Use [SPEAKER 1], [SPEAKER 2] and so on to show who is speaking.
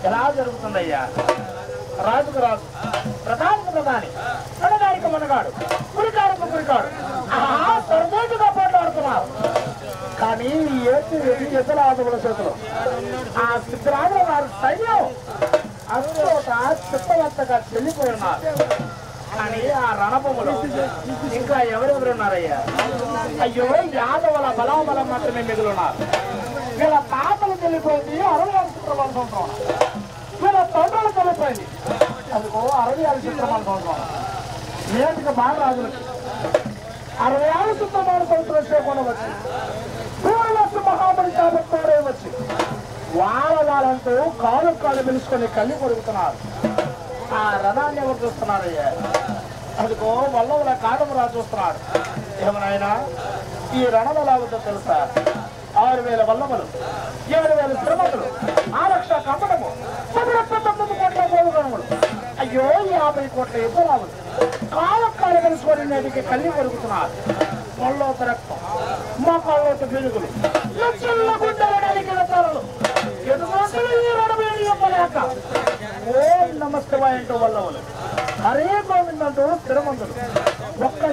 [SPEAKER 1] ఎలా జరుగుతుందయ్యా రాజుకు రాజు ప్రధానికి ప్రధాని మనగాడికి మనగాడు గురికాడికి గురికాడు ఆహా సర్వేటుగా పోట్లాడుతున్నారు కానీ ఈ ఏటి ఎది ఎదురాదుల చేతులు ఆ సిద్ధరాముల వారి సైన్యం అందులోట చిత్తవత్తగా చెల్లిపోయి ఉన్నారు కానీ ఆ రణభూములో ఇంకా ఎవరెవరున్నారయ్యా అయ్యో యాదవుల బలాబలం మాత్రమే మిగులున్నారు వీళ్ళ తాతలు చెల్లిపోయింది అరవై ఆరు చిత్రమాల సంవత్సరం వీళ్ళ తండ్రులు చెల్లిపోయింది అదిగో అరవై ఆరు చిత్రమాల సంవత్సరం నేటికి మహారాజులకి అరవై ఆరు చిత్రమాల సంవత్సరం చేయకుండా వచ్చి పూర్వలక్ష మహాబలి కాబట్టే వచ్చి వాళ్ళ వాళ్ళంటూ కాలు కాలు పిలుచుకొని కళ్ళు కొడుకుతున్నారు ఆ రథాన్ని ఎవరు చూస్తున్నారయ్యా అదిగో వల్లవుల కాటమరా చూస్తున్నాడు ఏమనైనా ఈ రణం ఎలా ఉందో తెలుసా ఆరు వేల వల్లములు ఏడు వేల శ్రమతులు ఆ లక్ష కమ్మడము తొమ్మిది తొమ్మిది కోట్ల గోధుమలు అయ్యో యాభై కోట్ల ఎదురాలు కాలు కాలు కలుసుకొని నేటికి కళ్ళు కొడుకుతున్నారు ఒళ్ళోత రక్తం మోకాళ్ళోత పెరుగులు లక్షల గుండెలడానికి రతాలు ఎదుగుంటలు ఈ రణమేమి ఇవ్వలేక ఓం నమస్తే అంటూ వల్లవలు హరే గోవిందంటూ స్థిరమంతుడు ఒక్క